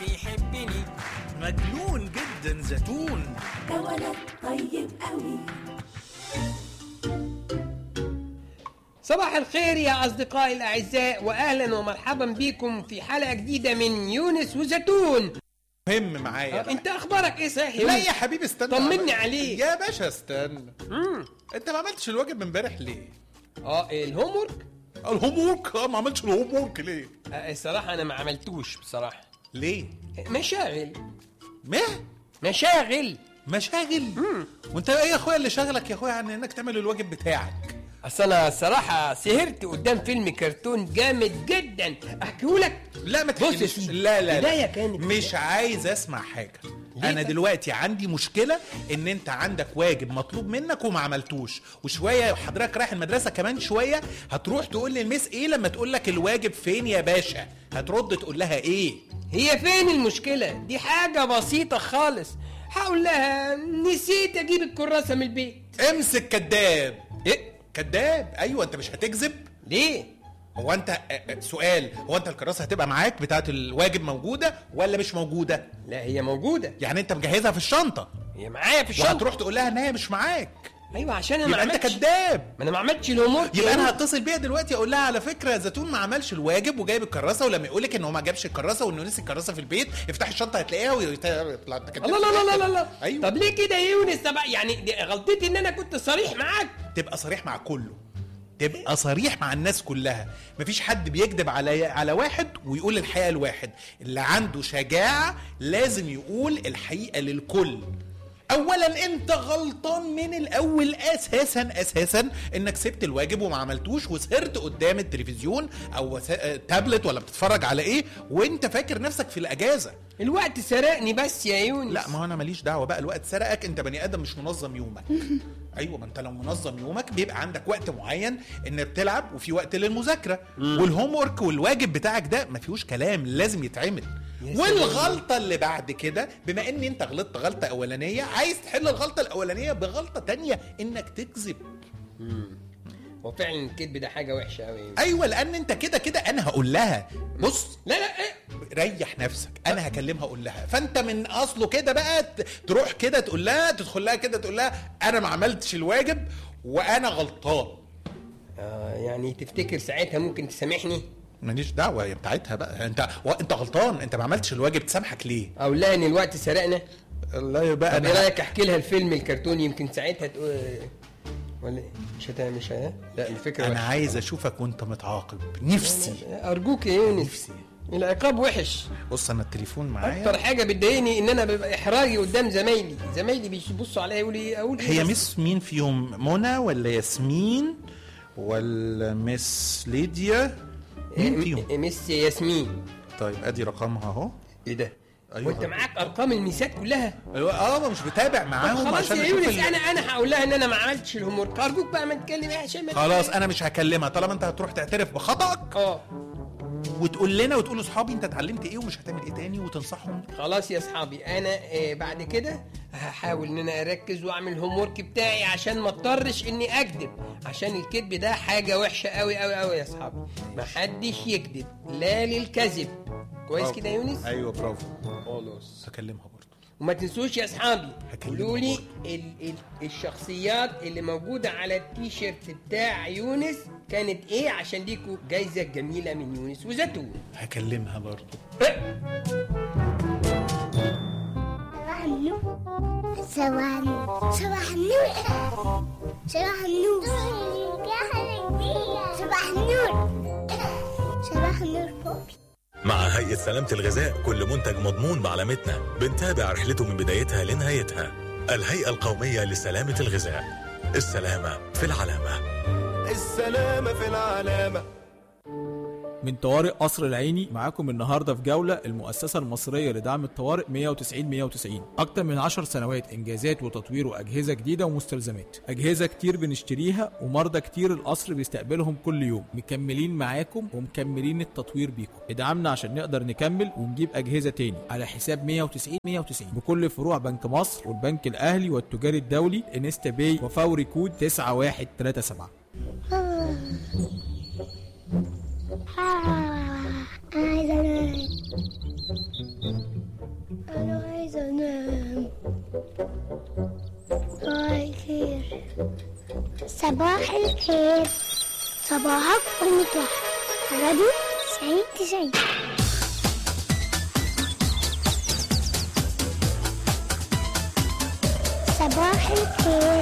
بيحبني مجنون جدا زيتون ده ولد طيب قوي صباح الخير يا أصدقائي الأعزاء وأهلا ومرحبا بكم في حلقة جديدة من يونس وزيتون مهم معايا آه، بقى. أنت أخبارك إيه صحيح لا يا حبيبي استنى طمني عليك. يا باشا استنى مم. انت ما عملتش الواجب من امبارح ليه اه الهوم ورك الهوم ورك اه ما عملتش الهوم ورك ليه آه، الصراحة أنا ما عملتوش بصراحة ليه مشاغل ما مشاغل مشاغل وانت ايه يا اخويا اللي شغلك يا اخويا عن انك تعمل الواجب بتاعك أصل أنا الصراحة سهرت قدام فيلم كرتون جامد جدا أحكيهولك لا ما بص يا تحكيليش سيدي، لا لا, بداية لا. كانت مش عايز اسمع حاجه ليه انا بقى؟ دلوقتي عندي مشكله ان انت عندك واجب مطلوب منك وما عملتوش وشويه حضرتك رايح المدرسه كمان شويه هتروح تقول للميس ايه لما تقول لك الواجب فين يا باشا هترد تقول لها ايه هي فين المشكلة؟ دي حاجة بسيطة خالص هقول لها نسيت أجيب الكراسة من البيت امسك كذاب إيه؟ كذاب ايوه انت مش هتكذب ليه؟ هو انت آه، آه، سؤال هو انت الكراسه هتبقى معاك بتاعه الواجب موجوده ولا مش موجوده لا هي موجودة يعني انت مجهزها في الشنطه هي معايا في الشنطة وهتروح تقول لها ان هي مش معاك ايوه عشان انا ما يبقى انت عملتش كذاب ما انا ما عملتش الهوم ورك يبقى انا هتصل بيها دلوقتي اقول لها على فكره زيتون ما عملش الواجب وجايب الكراسه ولما يقول لك ان هو ما جابش الكراسه وانه نسي الكراسه في البيت افتح الشنطه هتلاقيها ويطلع انت كداب الله لا لا لا لا لا ايوه طب ليه كده يا يونس طب يعني دي غلطتي ان انا كنت صريح معاك تبقى صريح مع كله تبقى صريح مع الناس كلها مفيش حد بيكذب على على واحد ويقول الحقيقه لواحد اللي عنده شجاعه لازم يقول الحقيقه للكل اولا انت غلطان من الاول اساسا اساسا انك سبت الواجب وما عملتوش وسهرت قدام التلفزيون او س- آه، تابلت ولا بتتفرج على ايه وانت فاكر نفسك في الاجازه الوقت سرقني بس يا يونس لا ما هو انا ماليش دعوه بقى الوقت سرقك انت بني ادم مش منظم يومك ايوه ما انت لو منظم يومك بيبقى عندك وقت معين انك بتلعب وفي وقت للمذاكره والهوم ورك والواجب بتاعك ده ما فيهوش كلام لازم يتعمل يا سلام. والغلطه اللي بعد كده بما ان انت غلطت غلطه اولانيه عايز تحل الغلطه الاولانيه بغلطه تانية انك تكذب هو فعلا الكذب ده حاجه وحشه قوي ايوه لان انت كده كده انا هقول لها بص لا لا إيه؟ ريح نفسك انا هكلمها اقول لها فانت من اصله كده بقى ت- تروح كده تقول لها تدخل لها كده تقول لها انا ما عملتش الواجب وانا غلطان آه يعني تفتكر ساعتها ممكن تسامحني ماليش دعوه هي بتاعتها بقى انت و... انت غلطان انت ما عملتش الواجب تسامحك ليه او لا ان الوقت سرقنا الله يبقى طب ايه رايك احكي لها الفيلم الكرتوني يمكن ساعتها تقول ولا إيه؟ مش هت مش ها لا الفكره انا وحشة. عايز اشوفك وانت متعاقب نفسي ارجوك يا يونس نفسي العقاب وحش بص انا التليفون اكتر معايا حاجه بتضايقني ان انا ببقى احراجي قدام زمايلي زمايلي بيبصوا عليا يقولوا لي اقول إيه هي بس؟ مس مين فيهم منى ولا ياسمين ولا مس ليديا مين إيه، فيهم م- مس ياسمين طيب ادي رقمها اهو ايه ده أيوة. وانت معاك ارقام الميسات كلها اه ما مش بتابع طب معاهم خلاص عشان يا اشوف يونس ال- انا انا هقول لها ان انا ما عملتش الهوم ورك ارجوك بقى ما تتكلم إيه عشان ما خلاص انا مش هكلمها طالما انت هتروح تعترف بخطأك اه وتقول لنا وتقول لاصحابي انت اتعلمت ايه ومش هتعمل ايه تاني وتنصحهم خلاص يا اصحابي انا آه بعد كده هحاول ان انا اركز واعمل الهوم ورك بتاعي عشان ما اضطرش اني اكذب عشان الكذب ده حاجه وحشه قوي قوي قوي يا اصحابي ما حدش يكذب لا للكذب كويس برافو. كده يا يونس ايوه برافو خلاص هكلمها برضه وما تنسوش يا اصحابي هكلمك قولوا لي ال ال الشخصيات اللي موجوده على التيشيرت بتاع يونس كانت ايه عشان ليكوا جايزه جميله من يونس وزيتون هكلمها برضه صباح النور صباح النور صباح النور صباح النور صباح النور صباح النور فوقي مع هيئة سلامة الغذاء كل منتج مضمون بعلامتنا بنتابع رحلته من بدايتها لنهايتها الهيئة القومية لسلامة الغذاء السلامة في العلامة السلامة في العلامة من طوارئ قصر العيني معاكم النهارده في جوله المؤسسه المصريه لدعم الطوارئ 190 190 اكتر من 10 سنوات انجازات وتطوير واجهزه جديده ومستلزمات اجهزه كتير بنشتريها ومرضى كتير القصر بيستقبلهم كل يوم مكملين معاكم ومكملين التطوير بيكم ادعمنا عشان نقدر نكمل ونجيب اجهزه تاني على حساب 190 190 بكل فروع بنك مصر والبنك الاهلي والتجاري الدولي انستا باي وفوري كود 9137 عايزة أنام الخير صباح الخير صباحك ومطرح راديو تسعين تسعين صباح الخير